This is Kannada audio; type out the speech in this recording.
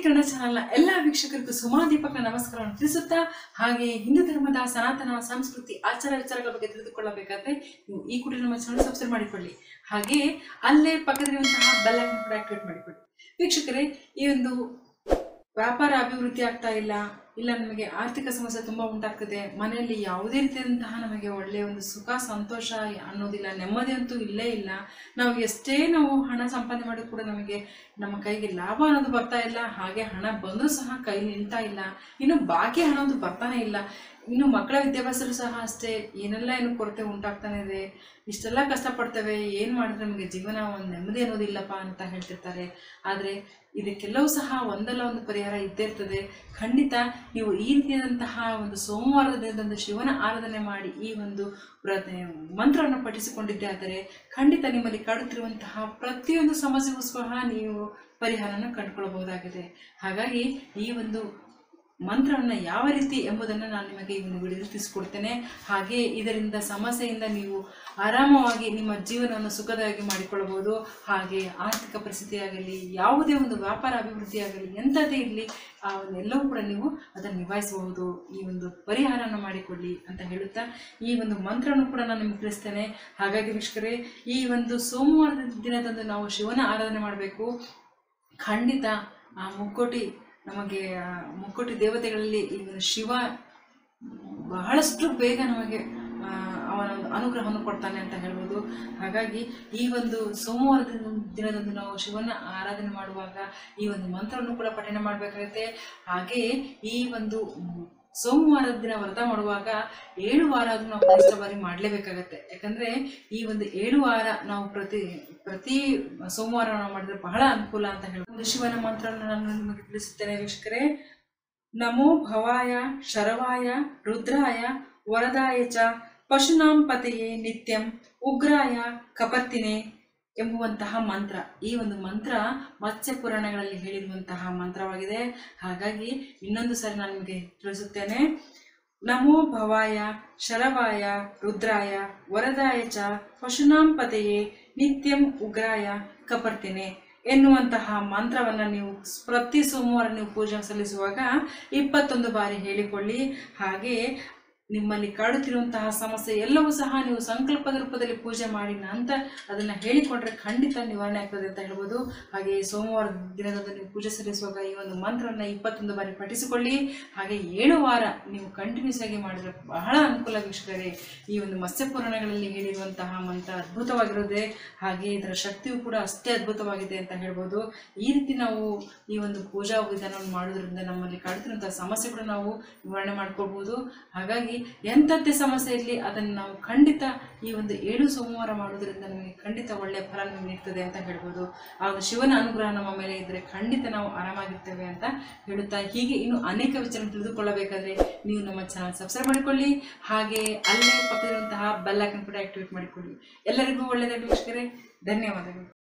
ಕನ್ನಡ ಚಾನೆಲ್ನ ಎಲ್ಲ ವೀಕ್ಷಕರಿಗೂ ಸುಮಾ ದೀಪಕ್ನ ನಮಸ್ಕಾರವನ್ನು ತಿಳಿಸುತ್ತಾ ಹಾಗೆ ಹಿಂದೂ ಧರ್ಮದ ಸನಾತನ ಸಂಸ್ಕೃತಿ ಆಚಾರ ವಿಚಾರಗಳ ಬಗ್ಗೆ ತಿಳಿದುಕೊಳ್ಳಬೇಕಾದ್ರೆ ನೀವು ಈ ಕೂಡಲೇ ನಮ್ಮ ಚಾನಲ್ ಸಬ್ಸ್ಕ್ರೈಬ್ ಮಾಡಿಕೊಳ್ಳಿ ಹಾಗೆ ಅಲ್ಲೇ ಪಕ್ಕದಲ್ಲಿರುವಂತಹ ಬೆಲ್ ಐಕನ್ ಕೂಡ ಆಕ್ಟಿವೇಟ್ ಮಾಡಿಕೊಳ್ಳಿ ವೀಕ್ಷಕರೇ ಈ ಒಂದು ವ್ಯಾಪಾರ ಅಭಿವೃದ್ಧಿ ಆಗ್ತಾ ಇಲ್ಲ ಇಲ್ಲ ನಮಗೆ ಆರ್ಥಿಕ ಸಮಸ್ಯೆ ತುಂಬ ಉಂಟಾಗ್ತದೆ ಮನೆಯಲ್ಲಿ ಯಾವುದೇ ರೀತಿಯಾದಂತಹ ನಮಗೆ ಒಳ್ಳೆಯ ಒಂದು ಸುಖ ಸಂತೋಷ ಅನ್ನೋದಿಲ್ಲ ನೆಮ್ಮದಿ ಅಂತೂ ಇಲ್ಲೇ ಇಲ್ಲ ನಾವು ಎಷ್ಟೇ ನಾವು ಹಣ ಸಂಪಾದನೆ ಮಾಡಿದ್ರು ಕೂಡ ನಮಗೆ ನಮ್ಮ ಕೈಗೆ ಲಾಭ ಅನ್ನೋದು ಬರ್ತಾ ಇಲ್ಲ ಹಾಗೆ ಹಣ ಬಂದರೂ ಸಹ ಕೈ ನಿಲ್ತಾ ಇಲ್ಲ ಇನ್ನು ಬಾಕಿ ಹಣ ಅಂತೂ ಬರ್ತಾನೆ ಇಲ್ಲ ಇನ್ನು ಮಕ್ಕಳ ವಿದ್ಯಾಭ್ಯಾಸದಲ್ಲೂ ಸಹ ಅಷ್ಟೇ ಏನೆಲ್ಲ ಏನು ಕೊರತೆ ಉಂಟಾಗ್ತಾನೆ ಇದೆ ಇಷ್ಟೆಲ್ಲ ಕಷ್ಟಪಡ್ತೇವೆ ಏನು ಮಾಡಿದ್ರೆ ನಮಗೆ ಜೀವನ ಒಂದು ನೆಮ್ಮದಿ ಅನ್ನೋದಿಲ್ಲಪ್ಪ ಅಂತ ಹೇಳ್ತಿರ್ತಾರೆ ಆದರೆ ಇದಕ್ಕೆಲ್ಲವೂ ಸಹ ಒಂದಲ್ಲ ಒಂದು ಪರಿಹಾರ ಇದ್ದೇ ಇರ್ತದೆ ಖಂಡಿತ ನೀವು ಈ ರೀತಿಯಾದಂತಹ ಒಂದು ಸೋಮವಾರದ ದಿನದಂದು ಶಿವನ ಆರಾಧನೆ ಮಾಡಿ ಈ ಒಂದು ಪ್ರ ಮಂತ್ರವನ್ನು ಪಠಿಸಿಕೊಂಡಿದ್ದೇ ಆದರೆ ಖಂಡಿತ ನಿಮ್ಮಲ್ಲಿ ಕಾಡುತ್ತಿರುವಂತಹ ಪ್ರತಿಯೊಂದು ಸಮಸ್ಯೆಗೂ ಸಹ ನೀವು ಪರಿಹಾರನ ಕಂಡುಕೊಳ್ಳಬಹುದಾಗಿದೆ ಹಾಗಾಗಿ ಈ ಒಂದು ಮಂತ್ರವನ್ನು ಯಾವ ರೀತಿ ಎಂಬುದನ್ನು ನಾನು ನಿಮಗೆ ಈ ಒಂದು ವಿಡಿಯೋದಲ್ಲಿ ತಿಳಿಸ್ಕೊಡ್ತೇನೆ ಹಾಗೆ ಇದರಿಂದ ಸಮಸ್ಯೆಯಿಂದ ನೀವು ಆರಾಮವಾಗಿ ನಿಮ್ಮ ಜೀವನವನ್ನು ಸುಖದಾಗಿ ಮಾಡಿಕೊಳ್ಳಬಹುದು ಹಾಗೆ ಆರ್ಥಿಕ ಪರಿಸ್ಥಿತಿ ಆಗಲಿ ಯಾವುದೇ ಒಂದು ವ್ಯಾಪಾರ ಅಭಿವೃದ್ಧಿ ಆಗಲಿ ಎಂಥದ್ದೇ ಇರಲಿ ಆ ಒಂದು ಎಲ್ಲವೂ ಕೂಡ ನೀವು ಅದನ್ನು ನಿಭಾಯಿಸಬಹುದು ಈ ಒಂದು ಪರಿಹಾರವನ್ನು ಮಾಡಿಕೊಳ್ಳಿ ಅಂತ ಹೇಳುತ್ತಾ ಈ ಒಂದು ಮಂತ್ರವನ್ನು ಕೂಡ ನಾನು ನಿಮಗೆ ತಿಳಿಸ್ತೇನೆ ಹಾಗಾಗಿ ವೀಕ್ಷಕರೇ ಈ ಒಂದು ಸೋಮವಾರದ ದಿನದಂದು ನಾವು ಶಿವನ ಆರಾಧನೆ ಮಾಡಬೇಕು ಖಂಡಿತ ಆ ಮುಕ್ಕೋಟಿ ನಮಗೆ ಆ ಮುಕ್ಕೋಟಿ ದೇವತೆಗಳಲ್ಲಿ ಈ ಒಂದು ಶಿವ ಬಹಳಷ್ಟು ಬೇಗ ನಮಗೆ ಆ, ಅವನ ಒಂದು ಅನುಗ್ರಹವನ್ನು ಕೊಡ್ತಾನೆ ಅಂತ ಹೇಳ್ಬೋದು ಹಾಗಾಗಿ ಈ ಒಂದು ಸೋಮವಾರದ ದಿನದಂದು ನಾವು ಶಿವನ ಆರಾಧನೆ ಮಾಡುವಾಗ ಈ ಒಂದು ಮಂತ್ರವನ್ನು ಕೂಡ ಪಠಣೆ ಮಾಡಬೇಕಾಗುತ್ತೆ ಹಾಗೆ ಈ ಒಂದು ಮ್, ಸೋಮವಾರದ ದಿನ ವ್ರತ ಮಾಡುವಾಗ ಏಳು ವಾರ ಆದ್ರೂ ನಾವು ಕನಿಷ್ಠ ಬಾರಿ ಮಾಡಲೇಬೇಕಾಗತ್ತೆ ಯಾಕಂದ್ರೆ ಈ ಒಂದು ಏಳು ವಾರ ನಾವು ಪ್ರತಿ ಪ್ರತಿ ಸೋಮವಾರ ನಾವು ಮಾಡಿದ್ರೆ ಬಹಳ ಅನುಕೂಲ ಅಂತ ಹೇಳ್ಬೋದು ಒಂದು ಶಿವನ ಮಂತ್ರವನ್ನು ನಾನು ನಿಮಗೆ ತಿಳಿಸುತ್ತೇನೆ ವೀಕ್ಷಕರೇ ನಮೋ ಭವಾಯ ಶರವಾಯ ರುದ್ರಾಯ ವರದಾಯ ಚ ಪಶುನಾಂ ಪತೆಯೇ ನಿತ್ಯಂ ಉಗ್ರಾಯ ಕಪರ್ತಿನೆ ಎಂಬುವಂತಹ ಮಂತ್ರ ಈ ಒಂದು ಮಂತ್ರ ಮತ್ಸ್ಯ ಪುರಾಣಗಳಲ್ಲಿ ಹೇಳಿರುವಂತಹ ಮಂತ್ರವಾಗಿದೆ ಹಾಗಾಗಿ ಇನ್ನೊಂದು ಸರಿ ನಾನು ನಿಮಗೆ ತಿಳಿಸುತ್ತೇನೆ ನಮೋ ಭವಾಯ ಶರವಾಯ ರುದ್ರಾಯ ವರದಾಯ ಚ ಪಶುನಾಂ ಪತೆಯೇ ನಿತ್ಯಂ ಉಗ್ರಾಯ ಕಪರ್ತಿನೆ ಎನ್ನುವಂತಹ ಮಂತ್ರವನ್ನು ನೀವು ಪ್ರತಿ ಸೋಮವಾರ ನೀವು ಪೂಜೆ ಸಲ್ಲಿಸುವಾಗ ಇಪ್ಪತ್ತೊಂದು ಬಾರಿ ಹೇಳಿಕೊಳ್ಳಿ ಹಾಗೆ ನಿಮ್ಮಲ್ಲಿ ಕಾಡುತ್ತಿರುವಂತಹ ಸಮಸ್ಯೆ ಎಲ್ಲವೂ ಸಹ ನೀವು ಸಂಕಲ್ಪದ ರೂಪದಲ್ಲಿ ಪೂಜೆ ಮಾಡಿ ನಂತರ ಅದನ್ನು ಹೇಳಿಕೊಂಡ್ರೆ ಖಂಡಿತ ನಿವಾರಣೆ ಆಗ್ತದೆ ಅಂತ ಹೇಳ್ಬೋದು ಹಾಗೆ ಸೋಮವಾರ ದಿನದಂದು ನೀವು ಪೂಜೆ ಸಲ್ಲಿಸುವಾಗ ಈ ಒಂದು ಮಂತ್ರವನ್ನು ಇಪ್ಪತ್ತೊಂದು ಬಾರಿ ಪಠಿಸಿಕೊಳ್ಳಿ ಹಾಗೆ ಏಳು ವಾರ ನೀವು ಕಂಟಿನ್ಯೂಸ್ ಆಗಿ ಮಾಡಿದ್ರೆ ಬಹಳ ಅನುಕೂಲ ವೀಕ್ಷಕರೇ ಈ ಒಂದು ಮತ್ಸ್ಯ ಪುರಾಣಗಳಲ್ಲಿ ಹೇಳಿರುವಂತಹ ಮಂತ್ರ ಅದ್ಭುತವಾಗಿರೋದೆ ಹಾಗೆ ಇದರ ಶಕ್ತಿಯು ಕೂಡ ಅಷ್ಟೇ ಅದ್ಭುತವಾಗಿದೆ ಅಂತ ಹೇಳ್ಬೋದು ಈ ರೀತಿ ನಾವು ಈ ಒಂದು ಪೂಜಾ ವಿಧಾನವನ್ನು ಮಾಡೋದ್ರಿಂದ ನಮ್ಮಲ್ಲಿ ಕಾಡುತ್ತಿರುವಂತಹ ಸಮಸ್ಯೆ ಕೂಡ ನಾವು ನಿವಾರಣೆ ಮಾಡ್ಕೊಳ್ಬೋದು ಹಾಗಾಗಿ ಎಂಥದ್ದೇ ಸಮಸ್ಯೆ ಇರಲಿ ಅದನ್ನು ನಾವು ಖಂಡಿತ ಈ ಒಂದು ಏಳು ಸೋಮವಾರ ಮಾಡೋದ್ರಿಂದ ನಮಗೆ ಖಂಡಿತ ಒಳ್ಳೆಯ ಫಲ ನಮಗೆ ನೀಡ್ತದೆ ಅಂತ ಹೇಳ್ಬೋದು ಆ ಒಂದು ಶಿವನ ಅನುಗ್ರಹ ನಮ್ಮ ಮೇಲೆ ಇದ್ದರೆ ಖಂಡಿತ ನಾವು ಆರಾಮಾಗಿರ್ತೇವೆ ಅಂತ ಹೇಳುತ್ತಾ ಹೀಗೆ ಇನ್ನು ಅನೇಕ ವಿಚಾರ ತಿಳಿದುಕೊಳ್ಳಬೇಕಾದ್ರೆ ನೀವು ನಮ್ಮ ಚಾನಲ್ ಸಬ್ಸ್ಕ್ರೈಬ್ ಮಾಡಿಕೊಳ್ಳಿ ಹಾಗೆ ಅಲ್ಲೇ ಪಕ್ಕದಿರುವಂತಹ ಬೆಲ್ ಐಕನ್ ಕೂಡ ಆಕ್ಟಿವೇಟ್ ಮಾಡಿಕೊಳ್ಳಿ ಎಲ್ಲರಿಗೂ ಒಳ್ಳೆಯದಾಗಲಿ ವೀಕ್ಷಕರೇ ಧನ್ಯವಾದಗಳು